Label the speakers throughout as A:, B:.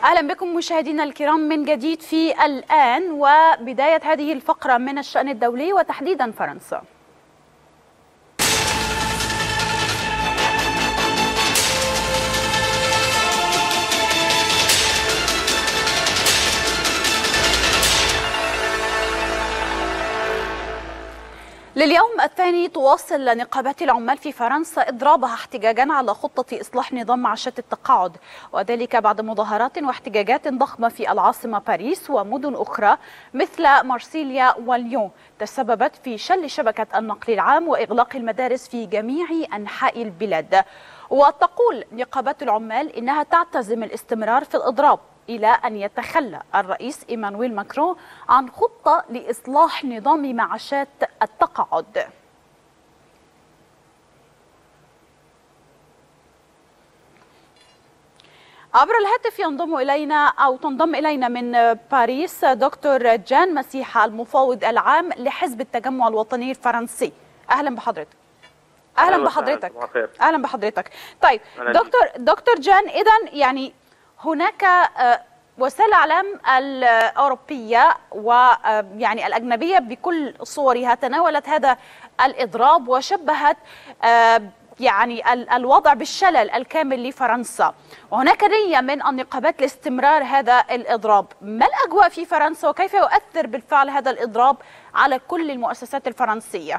A: اهلا بكم مشاهدينا الكرام من جديد في الان وبدايه هذه الفقره من الشان الدولي وتحديدا فرنسا. لليوم الثاني تواصل نقابات العمال في فرنسا إضرابها احتجاجا على خطة إصلاح نظام معاشات التقاعد وذلك بعد مظاهرات واحتجاجات ضخمة في العاصمة باريس ومدن أخرى مثل مارسيليا وليون تسببت في شل شبكة النقل العام وإغلاق المدارس في جميع أنحاء البلاد وتقول نقابات العمال إنها تعتزم الاستمرار في الإضراب إلى أن يتخلى الرئيس إيمانويل ماكرون عن خطة لإصلاح نظام معاشات التقاعد عبر الهاتف ينضم إلينا أو تنضم إلينا من باريس دكتور جان مسيحة المفوض العام لحزب التجمع الوطني الفرنسي أهلا بحضرتك أهلا بحضرتك أهلا بحضرتك طيب دكتور دكتور جان إذا يعني هناك وسائل الاعلام الاوروبيه ويعني الاجنبيه بكل صورها تناولت هذا الاضراب وشبهت يعني الوضع بالشلل الكامل لفرنسا وهناك نيه من النقابات لاستمرار هذا الاضراب ما الاجواء في فرنسا وكيف يؤثر بالفعل هذا الاضراب على كل المؤسسات الفرنسيه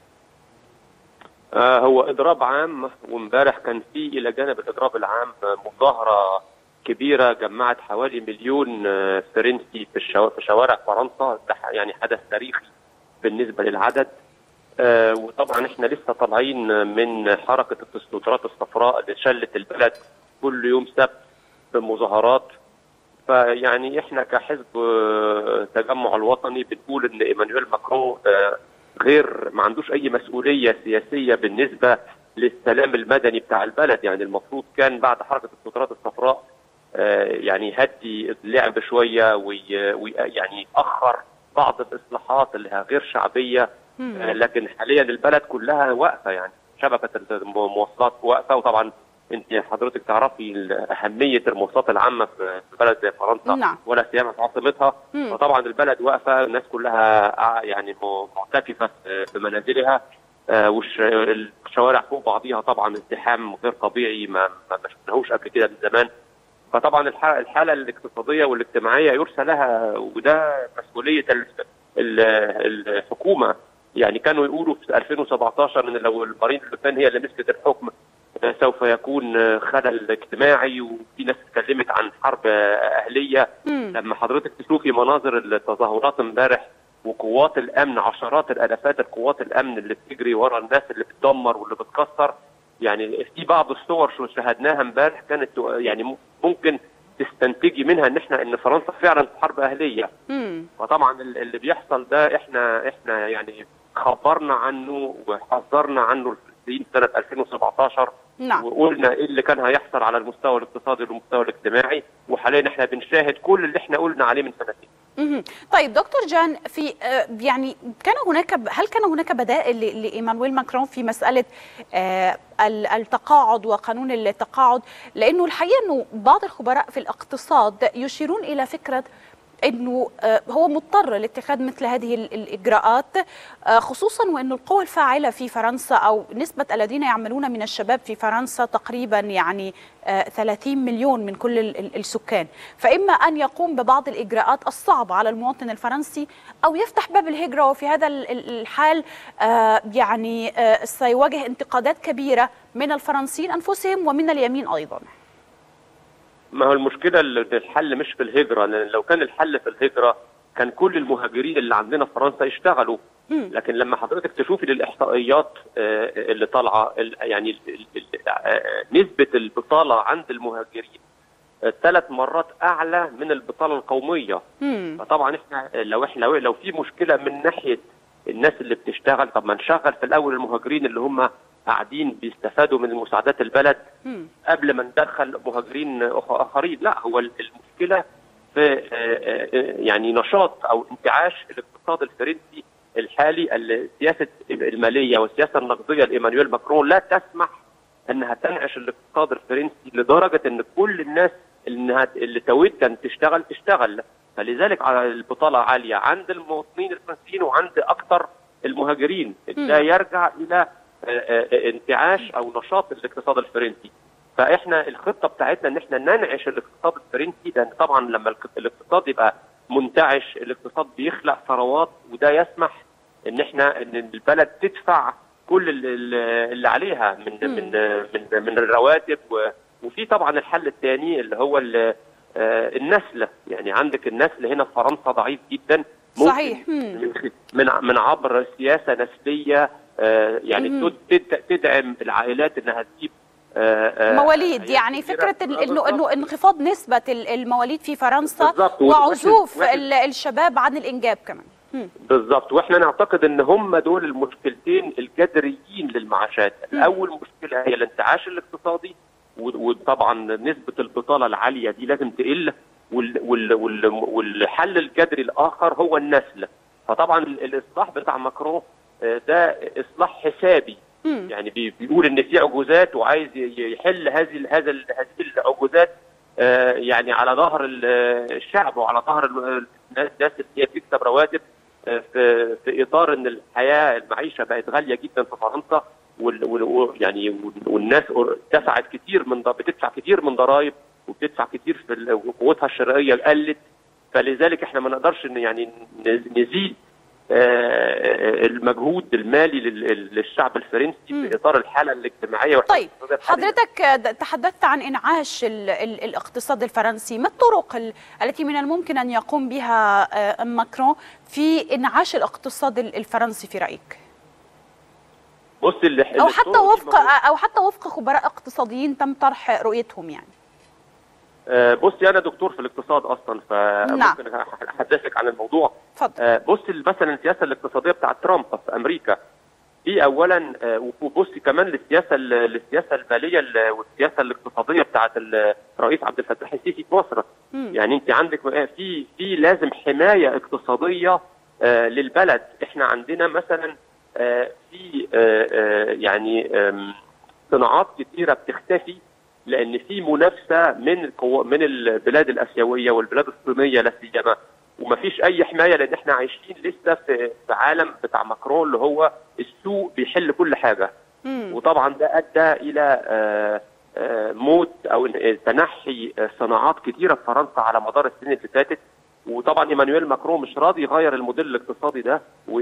B: هو اضراب عام وامبارح كان في الى جانب الاضراب العام مظاهره كبيرة جمعت حوالي مليون فرنسي في, الشو... في شوارع فرنسا ده يعني حدث تاريخي بالنسبة للعدد آه وطبعا احنا لسه طالعين من حركة التستوترات الصفراء اللي شلت البلد كل يوم سبت بمظاهرات فيعني احنا كحزب التجمع الوطني بنقول ان ايمانويل ماكرون آه غير ما عندوش اي مسؤولية سياسية بالنسبة للسلام المدني بتاع البلد يعني المفروض كان بعد حركة التستوترات الصفراء يعني يهدي اللعب شويه ويعني ياخر بعض الاصلاحات اللي غير شعبيه لكن حاليا البلد كلها واقفه يعني شبكه المواصلات واقفه وطبعا انت حضرتك تعرفي اهميه المواصلات العامه في بلد زي فرنسا
A: نعم.
B: ولا سيما في عاصمتها فطبعا البلد واقفه الناس كلها يعني معتكفه في منازلها والشوارع فوق بعضيها طبعا ازدحام غير طبيعي ما ما شفناهوش قبل كده من زمان فطبعا الحاله الاقتصاديه والاجتماعيه يرسى لها وده مسؤوليه الحكومه يعني كانوا يقولوا في 2017 ان لو مارين لوبان هي اللي مسكت الحكم سوف يكون خلل اجتماعي وفي ناس اتكلمت عن حرب اهليه
A: مم.
B: لما حضرتك تشوفي مناظر التظاهرات امبارح وقوات الامن عشرات الالافات القوات الامن اللي بتجري ورا الناس اللي بتدمر واللي بتكسر يعني في بعض الصور شو شاهدناها امبارح كانت يعني ممكن تستنتجي منها ان احنا ان فرنسا فعلا في حرب اهليه
A: مم.
B: فطبعا اللي بيحصل ده احنا احنا يعني خبرنا عنه وحذرنا عنه في سنه 2017
A: نعم
B: وقلنا ايه اللي كان هيحصل على المستوى الاقتصادي والمستوى الاجتماعي وحاليا احنا بنشاهد كل اللي احنا قلنا عليه من سنتين
A: مهم. طيب دكتور جان في آه، يعني كان هناك هل كان هناك بدائل ل- لايمانويل ماكرون في مساله آه، ال- التقاعد وقانون التقاعد لانه الحقيقه انه بعض الخبراء في الاقتصاد يشيرون الى فكره انه آه، هو مضطر لاتخاذ مثل هذه ال- الاجراءات آه، خصوصا وان القوى الفاعله في فرنسا او نسبه الذين يعملون من الشباب في فرنسا تقريبا يعني آه، 30 مليون من كل ال- ال- السكان فاما ان يقوم ببعض الاجراءات الصعبه على المواطن الفرنسي او يفتح باب الهجره وفي هذا ال- ال- الحال آه، يعني آه، سيواجه انتقادات كبيره من الفرنسيين انفسهم ومن اليمين ايضا
B: ما هو المشكله اللي الحل مش في الهجره لان لو كان الحل في الهجره كان كل المهاجرين اللي عندنا في فرنسا يشتغلوا
A: مم.
B: لكن لما حضرتك تشوفي الاحصائيات آه، اللي طالعه ال- يعني ال- ال- آه، نسبه البطاله عند المهاجرين ثلاث مرات اعلى من البطاله القوميه
A: مم.
B: فطبعا احنا لو احنا لو في مشكله من ناحيه الناس اللي بتشتغل طب ما نشغل في الاول المهاجرين اللي هم قاعدين بيستفادوا من مساعدات البلد
A: مم.
B: قبل ما ندخل مهاجرين أخ- اخرين لا هو المشكله في آه، آه، يعني نشاط او انتعاش الاقتصاد الفرنسي الحالي السياسه الماليه والسياسه النقديه لايمانويل ماكرون لا تسمح انها تنعش الاقتصاد الفرنسي لدرجه ان كل الناس انها اللي تود ان تشتغل تشتغل فلذلك على البطاله عاليه عند المواطنين الفرنسيين وعند اكثر المهاجرين ده يرجع الى انتعاش او نشاط الاقتصاد الفرنسي فاحنا الخطه بتاعتنا ان احنا ننعش الاقتصاد الفرنسي لان طبعا لما الاقتصاد يبقى منتعش الاقتصاد بيخلق ثروات وده يسمح ان احنا ان البلد تدفع كل اللي عليها من م. من من من الرواتب وفي طبعا الحل الثاني اللي هو النسل يعني عندك النسل هنا في فرنسا ضعيف جدا
A: صحيح
B: من من عبر سياسه نسليه يعني تدعم العائلات انها تجيب
A: مواليد يعني فكره انه انه انخفاض نسبه المواليد في فرنسا وعزوف الشباب عن الانجاب كمان
B: بالظبط واحنا نعتقد ان هم دول المشكلتين الجذريين للمعاشات الاول مشكله هي الانتعاش الاقتصادي وطبعا نسبه البطاله العاليه دي لازم تقل والحل الجذري الاخر هو النسل فطبعا الاصلاح بتاع ماكرون ده اصلاح حسابي يعني بيقول ان في عجوزات وعايز يحل هذه هذا هذه العجوزات يعني على ظهر الشعب وعلى ظهر الناس اللي هي بتكسب رواتب في في اطار ان الحياه المعيشه بقت غاليه جدا في فرنسا وال يعني والناس دفعت كتير من بتدفع كتير من ضرائب وبتدفع كتير في قوتها الشرائيه قلت فلذلك احنا ما نقدرش يعني نزيد المجهود المالي للشعب الفرنسي في اطار الحاله الاجتماعيه
A: طيب حضرتك تحدثت عن انعاش ال ال الاقتصاد الفرنسي ما الطرق التي من الممكن ان يقوم بها ماكرون في انعاش الاقتصاد الفرنسي في رايك
B: بص اللي
A: او حتى وفق او حتى وفق خبراء اقتصاديين تم طرح رؤيتهم يعني
B: بصي انا دكتور في الاقتصاد اصلا فممكن نعم. احدثك عن الموضوع
A: اتفضل
B: بصي مثلا السياسه الاقتصاديه بتاعت ترامب في امريكا دي اولا وبصي كمان للسياسه للسياسه الماليه والسياسه الاقتصاديه بتاعت الرئيس عبد الفتاح السيسي في مصر م. يعني انت عندك في في لازم حمايه اقتصاديه للبلد احنا عندنا مثلا في يعني صناعات كثيره بتختفي لان في منافسه من من البلاد الاسيويه والبلاد الصينيه لا سيما ومفيش اي حمايه لان احنا عايشين لسه في في عالم بتاع ماكرون اللي هو السوق بيحل كل حاجه
A: مم.
B: وطبعا ده ادى الى آآ آآ موت او تنحي صناعات كثيره في فرنسا على مدار السنين اللي فاتت وطبعا ايمانويل ماكرون مش راضي يغير الموديل الاقتصادي ده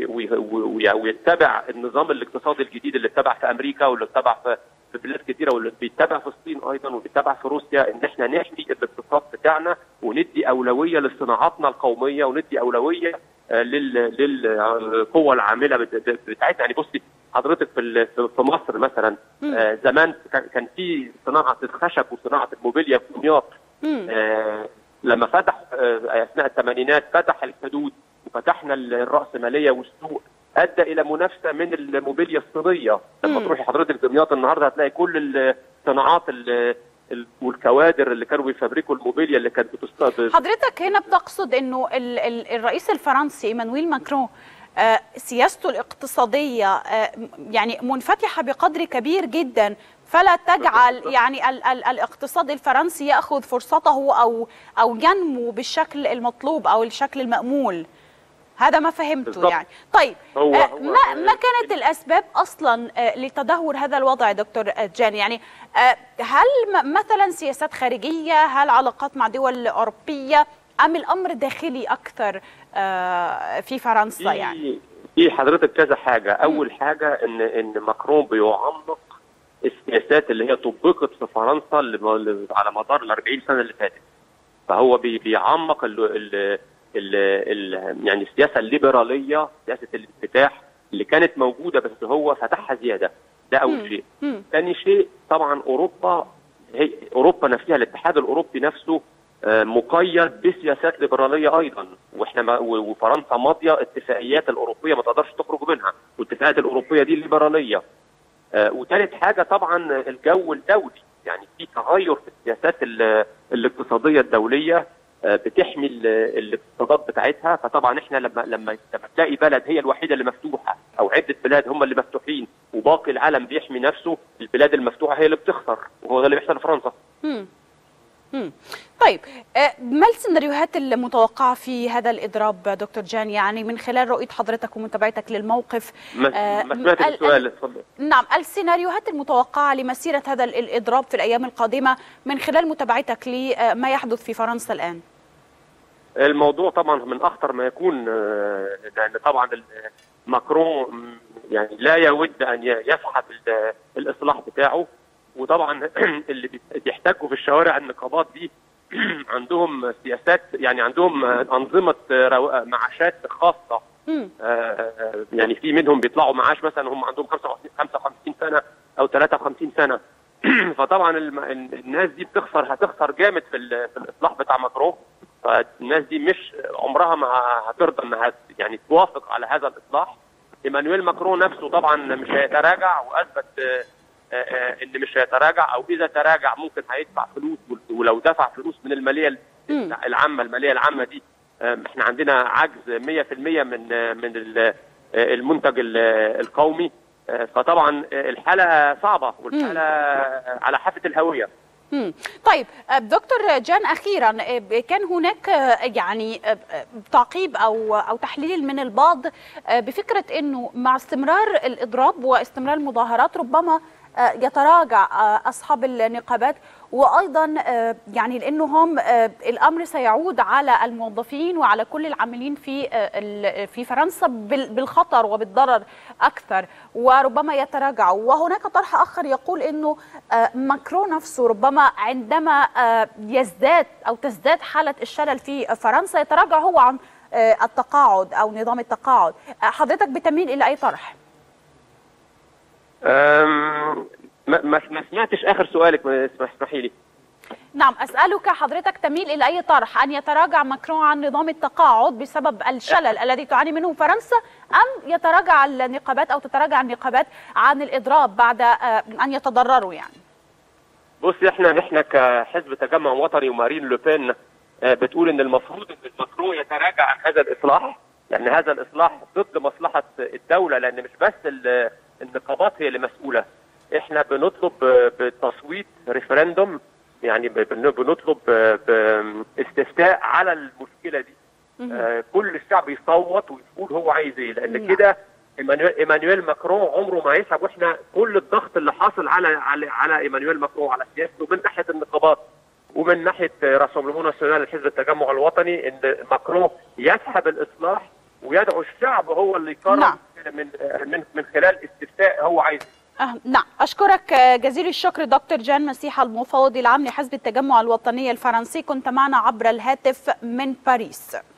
B: ويتبع النظام الاقتصادي الجديد اللي اتبع في امريكا واللي اتبع في في بلاد كثيره واللي بيتبع في الصين ايضا وبيتبع في روسيا ان احنا نحمي الاقتصاد بتاعنا وندي اولويه لصناعاتنا القوميه وندي اولويه لل للقوه العامله بتاعتنا يعني بصي حضرتك في في مصر مثلا آه زمان كان في صناعه الخشب وصناعه الموبيليا في دمياط آه لما فتح آه اثناء الثمانينات فتح الحدود وفتحنا الراسماليه والسوق ادى الى منافسه من الموبيليا الصينيه لما تروحي حضرتك دمياط النهارده هتلاقي كل الصناعات والكوادر اللي كانوا بيفبركوا الموبيليا اللي كانت بتستخدم
A: حضرتك هنا بتقصد انه ال ال الرئيس الفرنسي ايمانويل ماكرون آه سياسته الاقتصاديه آه يعني منفتحه بقدر كبير جدا فلا تجعل يعني ال ال الاقتصاد الفرنسي ياخذ فرصته او او ينمو بالشكل المطلوب او الشكل المامول هذا ما فهمته بالضبط. يعني طيب
B: هو
A: آه
B: هو
A: ما ما كانت الاسباب اصلا آه لتدهور هذا الوضع دكتور جان يعني آه هل مثلا سياسات خارجيه هل علاقات مع دول اوروبيه ام الامر داخلي اكثر في فرنسا يعني
B: في حضرتك كذا حاجه اول حاجه ان ان ماكرون بيعمق السياسات اللي هي طبقت في فرنسا على مدار ال 40 سنه اللي فاتت فهو بيعمق ال ال ال ال يعني السياسه الليبراليه سياسه الانفتاح اللي كانت موجوده بس هو فتحها زياده ده اول
A: مم.
B: شيء
A: مم.
B: ثاني شيء طبعا اوروبا هي اوروبا نفسها الاتحاد الاوروبي نفسه آه، مقيد بسياسات ليبراليه ايضا واحنا ما و- وفرنسا ماضيه اتفاقيات الاوروبيه ما تقدرش تخرج منها والاتفاقيات الاوروبيه دي ليبراليه آه، وثالث حاجه طبعا الجو الدولي يعني في تغير في السياسات ال- الاقتصاديه الدوليه آه، بتحمي ال- الاقتصادات بتاعتها فطبعا احنا لما لما لما تلاقي بلد هي الوحيده اللي مفتوحه او عده بلاد هم اللي مفتوحين وباقي العالم بيحمي نفسه البلاد المفتوحه هي اللي بتخسر وهو ده اللي بيحصل في فرنسا
A: مم. مم. طيب آه، ما السيناريوهات المتوقعة في هذا الإضراب دكتور جان يعني من خلال رؤية حضرتك ومتابعتك للموقف
B: ما
A: آه،
B: ما سمعت
A: ال-
B: السؤال اتفضل
A: نعم السيناريوهات المتوقعة لمسيرة هذا ال- الإضراب في الأيام القادمة من خلال متابعتك لما يحدث في فرنسا الآن
B: الموضوع طبعا من اخطر ما يكون آه، لان طبعا ال- ماكرون م، يعني لا يود ان ي- يسحب ال- الاصلاح بتاعه وطبعا اللي بي- بيحتاجوا في الشوارع النقابات دي عندهم سياسات يعني عندهم انظمه رو- معاشات خاصه
A: مم.
B: آه، يعني في منهم بيطلعوا معاش مثلا هم عندهم 55 55 سنه او 53 سنه فطبعا الم- ال- الناس دي بتخسر هتخسر جامد في ال- في الاصلاح بتاع ماكرون فالناس دي مش عمرها ما هترضى انها ت- يعني توافق على هذا الاصلاح ايمانويل ماكرون نفسه طبعا مش هيتراجع واثبت آه، آه، آه، ان مش هيتراجع او اذا تراجع ممكن هيدفع فلوس وال- ولو دفع فلوس من الماليه
A: مم.
B: العامه الماليه العامه دي آم، احنا عندنا عجز 100% من آه، من ال- آه، المنتج ال- آه، القومي آه، فطبعا آه، الحاله صعبه والحاله آه، على حافه الهويه
A: مم. طيب آه، دكتور جان اخيرا آه، كان هناك آه، يعني آه، آه، تعقيب او او تحليل من البعض آه، بفكره انه مع استمرار الاضراب واستمرار المظاهرات ربما آه، يتراجع آه، اصحاب النقابات وايضا آه، يعني لانه هم آه، الامر سيعود على الموظفين وعلى كل العاملين في آه، ال- في فرنسا بال- بالخطر وبالضرر اكثر وربما يتراجعوا وهناك طرح اخر يقول انه آه، ماكرون نفسه ربما عندما آه، يزداد او تزداد حاله الشلل في فرنسا يتراجع هو عن آه، التقاعد او نظام التقاعد آه، حضرتك بتميل الى اي طرح
B: أم، ما ما ما سمعتش اخر سؤالك ما اسمح- اسمحي لي
A: نعم أسألك حضرتك تميل إلى أي طرح أن يتراجع ماكرون عن نظام التقاعد بسبب الشلل الذي تعاني منه فرنسا أم يتراجع النقابات أو تتراجع النقابات عن الإضراب بعد آه، أن يتضرروا يعني
B: بصي احنا احنا كحزب تجمع وطني ومارين لوبين آه، بتقول ان المفروض ان المشروع يتراجع عن هذا الاصلاح لان هذا الاصلاح ضد مصلحه الدوله لان مش بس ال- النقابات هي اللي مسؤوله احنا بنطلب آه، بتصويت ريفرندوم يعني ب- بن- بنطلب آه، باستفتاء على المشكله دي آه، كل الشعب يصوت ويقول هو عايز ايه لان
A: نعم.
B: كده ايمانويل ايمانويل ماكرون عمره ما يسحب واحنا كل الضغط اللي حاصل على على على ايمانويل ماكرون على سياسته من ناحيه النقابات ومن ناحيه راسمبلمون ناسيونال الحزب التجمع الوطني ان ماكرون يسحب الاصلاح ويدعو الشعب هو اللي يقرر
A: نعم.
B: من من من خلال استفتاء هو عايز
A: أه نعم أشكرك آه، جزيل الشكر دكتور جان مسيحة المفوض العام لحزب التجمع الوطني الفرنسي كنت معنا عبر الهاتف من باريس